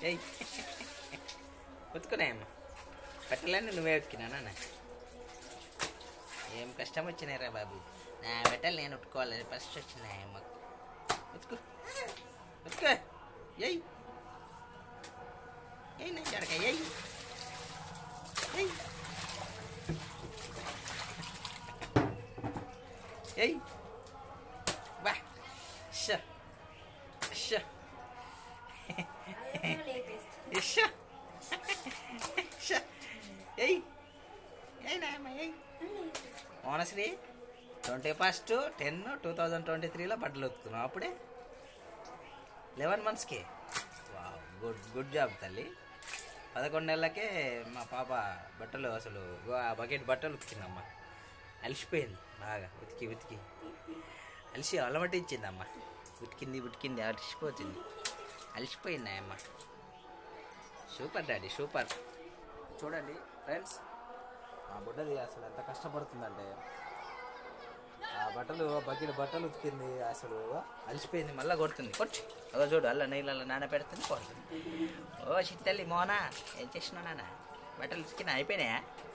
ఏయ్ ఉతుకున్నాయమ్మ బట్టలన్నీ నువ్వే ఉతికినా నాన్న ఏం కష్టం వచ్చినాయిరా బాబు నా బట్టలు నేను ఉట్టుకోవాలి ఫస్ట్ వచ్చినాయమ్మ ఉతుకు ఉతుకు ఏయ్ ఏయ్ నా జడక ఏయ్ ఏయ్ ఏయ్ బా ష ష ఇష ష ఏయ్ ఏయ్ నాయమ్మ ఏయ్ Monashri twenty first ten two thousand twenty త్రీలో బట్టలు ఉతుకున్నాం అప్పుడే లెవెన్ మంత్స్కి గుడ్ గుడ్ జాబ్ తల్లి పదకొండు నెలలకే మా పాప బట్టలు అసలు గో- ఆ బకెట్ బట్టలు ఉతికిందమ్మా అలసిపోయింది బాగా ఉతికి ఉతికి అలసి అలమటించిందమ్మా ఉతికింది ఉతికింది అలసిపోతుంది అలసిపోయింది అమ్మ సూపర్ డాడీ సూపర్ చూడండి ఫ్రెండ్స్ మా బుడ్డది అసలు ఎంత కష్టపడుతుందంటే ఆ బట్టలు బకెట్ బట్టలు ఉతికింది అసలు అలసిపోయింది మళ్ళీ కొడుతుంది కొట్టు అదో చూడు అల్ల నీళ్ళ నాన్న పెడుతుంది కొడుతుంది ఓ చిట్టల్లి మోనా ఏం చేసినావు నాన్న బట్టలు ఉతికినా అయిపోయినాయా